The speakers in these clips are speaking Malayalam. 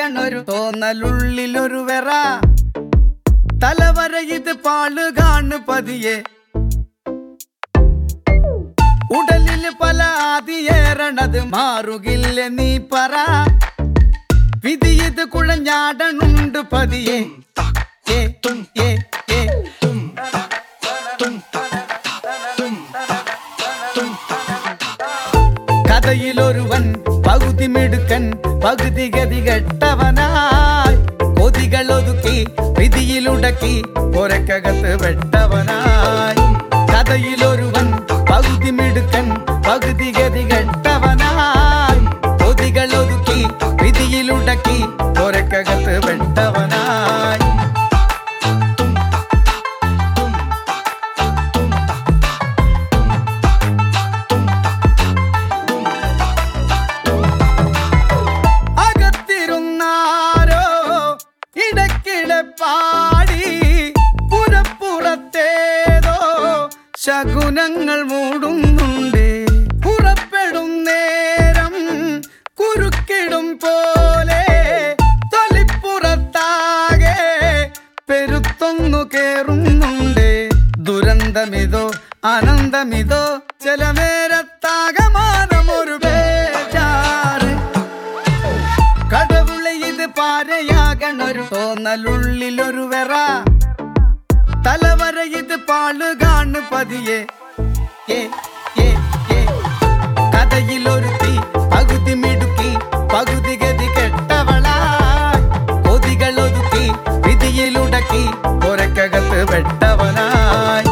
പറയാകണൊരു തോന്നലുള്ളിലൊരു വെറ തലവര ഇത് പാള് കാണു പതിയെ ഉടലില് പല ആദിയേറണത് മാറുകില്ല നീ പറ വിധി ഇത് കുഴഞ്ഞാടണുണ്ട് പതിയെ ഏ, ഏ, ഏ. കഥയിലൊരുവൻ പകുതി മിടുക്കൻ പകുതി ഗതി കെട്ടവനായി കൊതികൾ ഒതുക്കി വിധിയിലുടക്കി പുരക്കകത്ത് വെട്ടവനായി കഥയിലൊരുവൻ പകുതി മിടുക്കൻ പകുതി ഗതി കെട്ടവനായി കൊതികൾ ഒതുക്കി വിധിയിലുടക്കി പുരക്കകത്ത് വെട്ടവനായി അകത്തിരുന്നാരോ ഇടക്കിടെ പാടി പുറപ്പുറത്തേതോ ശകുനങ്ങൾ മൂടുന്നുണ്ട് പുറപ്പെടും നേരം കുറുക്കിടും പോലെ തൊലിപ്പുറത്താകെ പെരുത്തൊന്നു കേറുന്നുണ്ട് ദുരന്തമിതോ ആനന്ദമിതോ ചില നേരത്താകമാനമൊരു ബേജാറ് കടവുള്ള ഇത് പാരയാകണൊരു തോന്നലുള്ളിലൊരു വെറ തലവര ഇത് പാള് കാണു പതിയെ ഏ, ഏ, ഏ. കഥയിലൊരുത്തി പകുതി മിടുക്കി പകുതി ഗതി കെട്ടവളായി കൊതികൾ ഒതുക്കി വിധിയിലുടക്കി പുരക്കകത്ത് വെട്ടവനായി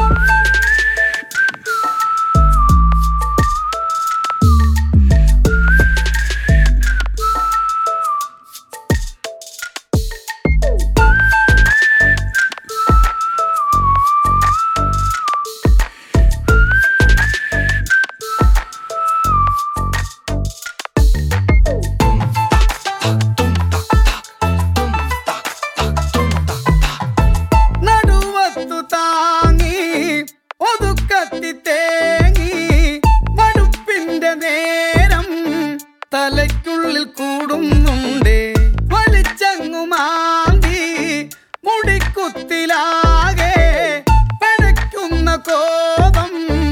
നടുവത്തു താങ്ങി ഒതുക്കത്തി തേങ്ങി മടുപ്പിന്റെ നേരം തലയ്ക്കുള്ളിൽ കൂടുന്നുണ്ട് വലിച്ചങ്ങു മാന്തി മുടിക്കുത്തിലാകെ പഴയ്ക്കുന്ന കോപം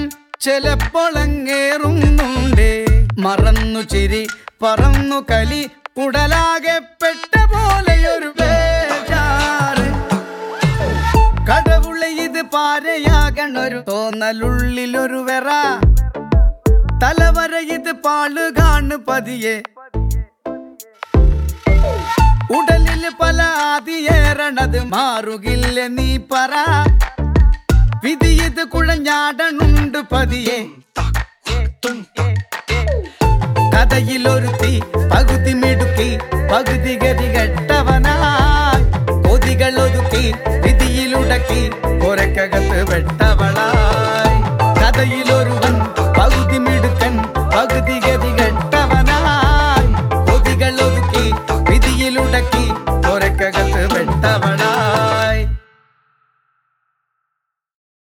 ചിലപ്പോളങ്ങേറുന്നുണ്ട് മറന്നു ചിരി പറന്നു കലി ഉടലാകെ പെട്ട പോലെയൊരു ബേജാറ് കടവുള്ള ഇത് പാരയാകണൊരു തോന്നലുള്ളിലൊരു വെറ തലവര ഇത് പാള് കാണു പതിയെ ഉടലില് പല ആദിയേറണത് മാറുകില്ല നീ പറ വിധി ഇത് കുഴഞ്ഞാടണുണ്ട് പതിയെ കഥയിലൊരുത്തി പകുതി മിടുക്കി പകുതി ഗതി കെട്ടവനായി കൊതികൾ ഒതുക്കി വിധിയിലുടക്കി പുരക്കകത്ത്